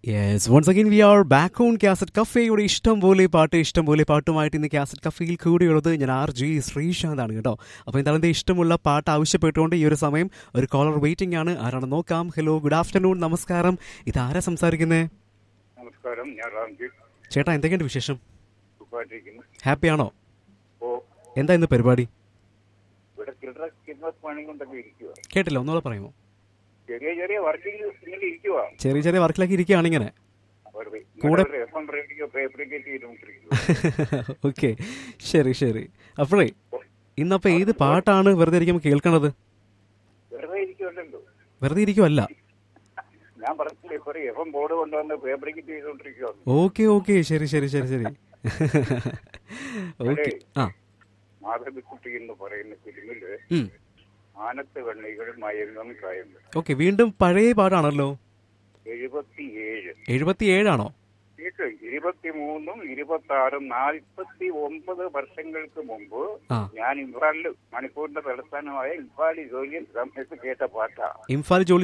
Yes once again we are back on cassette കഫേയുടെ ഇഷ്ടം പോലെ പാട്ട് ഇഷ്ടം പോലെ പാട്ടുമായിട്ട് ഇന്ന് കാസറ്റ് കഫേയിൽ കൂടിയുള്ളത് ഞാൻ ആർ ജി ശ്രീശാന്താണ് കേട്ടോ അപ്പോൾ എന്തായാലും ഇഷ്ടമുള്ള പാട്ട് ആവശ്യപ്പെട്ടുകൊണ്ട് ഈ ഒരു സമയം ഒരു കോളർ വെയിറ്റിംഗ് ആണ് ആരാണ് നോക്കാം ഹലോ ഗുഡ് ആഫ്റ്റർനൂൺ നമസ്കാരം ഇതാരാ സംസാരിക്കുന്നത് നമസ്കാരം ഞാൻ റാംജി ചേട്ടാ എന്തൊക്കെയുണ്ട് വിശേഷം സുഖമായിട്ടിരിക്കുന്നു ഹാപ്പിയാണോ ഓ എന്താ ഇന്ന് പരിപാടി ഇവിടെ ചിൽഡ്രൻ കിഡ്നസ് പണി കൊണ്ടൊക്കെ ഇരിക്കുക കേട്ടില്ല ഒന്നുകൂടെ പറയുമോ ചെറിയ ചെറിയ വർക്കിൽ ഇങ്ങനെ ഇരിക്കുക ചെറിയ ചെറിയ വർക്കിലൊക്കെ ഇരിക്കുകയാണ് ഇങ്ങനെ കൂടെ- എഫ് എം റേഡിയോ ഫേബ്രിക്കേറ്റ് ചെയ്തുകൊണ്ടിരിക്കുക ഓക്കെ ശരി ശരി അപ്പോഴേ ഇന്നപ്പോൾ ഏത് പാട്ടാണ് വെറുതെ ഇരിക്കുമ്പോൾ കേൾക്കണത് വെറുതെ ഇരിക്കുമല്ലോ വെറുതെ ഇരിക്കുമല്ല ഞാൻ പറഞ്ഞില്ല ഇപ്പൊ എഫ് എം ബോർഡ് കൊണ്ടുവന്ന് ഫേബ്രിക്കേറ്റ് ചെയ്തുകൊണ്ടിരിക്കുക ഓക്കെ ഓക്കെ ശരി ശരി ശരി ശരി ഓക്കെ ആ മാധവിക്കുട്ടി എന്ന് പറയുന്ന ഫിലിമില് ഉം. ആനത്ത് കണ്ണികൾ മയങ്ങും കായം ഓക്കെ വീണ്ടും പഴയ പാട്ടാണല്ലോ എഴുപത്തിയേഴ് എഴുപത്തിയേഴാണോ കേക്ക് ഇരുപത്തിമൂന്നും ഇരുപത്തി ആറും നാൽപ്പത്തി ഒമ്പത് വർഷങ്ങൾക്ക് മുമ്പ് ആ. ഞാൻ ഇംഫാലിൽ മണിപ്പൂരിന്റെ തലസ്ഥാനമായ ഇംഫാലിൽ ജോലി സമയത്ത് കേട്ട പാട്ടാ ഇംഫാൽ ജോലി